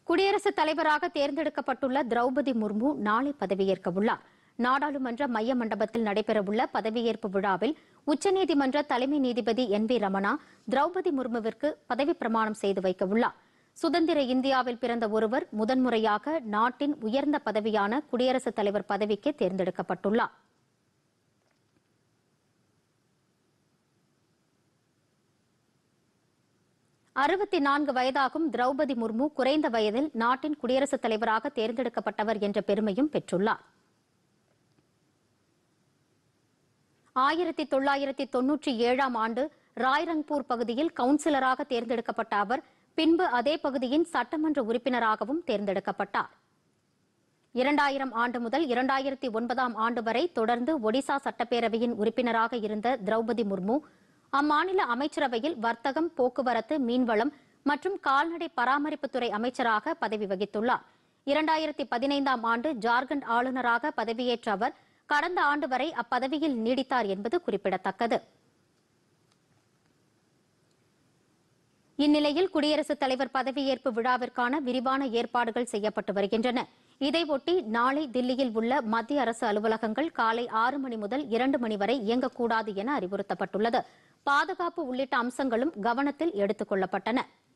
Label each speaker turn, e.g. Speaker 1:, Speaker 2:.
Speaker 1: குடியரசுத் தலைவராக தேர்ந்தெடுக்கப்பட்டுள்ள திரௌபதி முர்மு நாளை பதவியேற்க உள்ளார் நாடாளுமன்ற மைய மண்டபத்தில் நடைபெறவுள்ள பதவியேற்பு விழாவில் உச்சநீதிமன்ற தலைமை நீதிபதி என் வி ரமணா திரௌபதி முர்முவிற்கு பதவிப் பிரமாணம் செய்து வைக்க உள்ளார் சுதந்திர இந்தியாவில் பிறந்த ஒருவர் முதன்முறையாக நாட்டின் உயர்ந்த பதவியான குடியரசுத் தலைவர் பதவிக்கு தேர்ந்தெடுக்கப்பட்டுள்ளார் அறுபத்தி நான்கு வயதாகும் திரௌபதி முர்மு குறைந்த வயதில் நாட்டின் குடியரசுத் தலைவராக தேர்ந்தெடுக்கப்பட்டவர் என்ற பெருமையும் பெற்றுள்ளார் ஆயிரத்தி தொள்ளாயிரத்தி தொன்னூற்றி ஏழாம் ஆண்டு ராய்ரங்பூர் பகுதியில் கவுன்சிலராக தேர்ந்தெடுக்கப்பட்ட அவர் பின்பு அதே பகுதியின் சட்டமன்ற உறுப்பினராகவும் தேர்ந்தெடுக்கப்பட்டார் இரண்டாயிரம் ஆண்டு முதல் இரண்டாயிரத்தி ஒன்பதாம் ஆண்டு வரை தொடர்ந்து ஒடிசா சட்டப்பேரவையின் உறுப்பினராக இருந்த திரௌபதி முர்மு அம்மாநில அமைச்சரவையில் வர்த்தகம் போக்குவரத்து மீன்வளம் மற்றும் கால்நடை பராமரிப்புத்துறை அமைச்சராக பதவி வகித்துள்ளார் இரண்டாயிரத்தி பதினைந்தாம் ஆண்டு ஜார்க்கண்ட் ஆளுநராக பதவியேற்ற அவர் கடந்த ஆண்டு வரை அப்பதவியில் நீடித்தார் என்பது குறிப்பிடத்தக்கது இந்நிலையில் குடியரசுத் தலைவர் பதவியேற்பு விழாவிற்கான விரிவான ஏற்பாடுகள் செய்யப்பட்டு வருகின்றன இதையொட்டி நாளை தில்லியில் உள்ள மத்திய அரசு அலுவலகங்கள் காலை ஆறு மணி முதல் இரண்டு மணி வரை இயங்கக்கூடாது என அறிவுறுத்தப்பட்டுள்ளது பாதுகாப்பு உள்ளிட்ட அம்சங்களும் கவனத்தில் எடுத்துக் கொள்ளப்பட்டன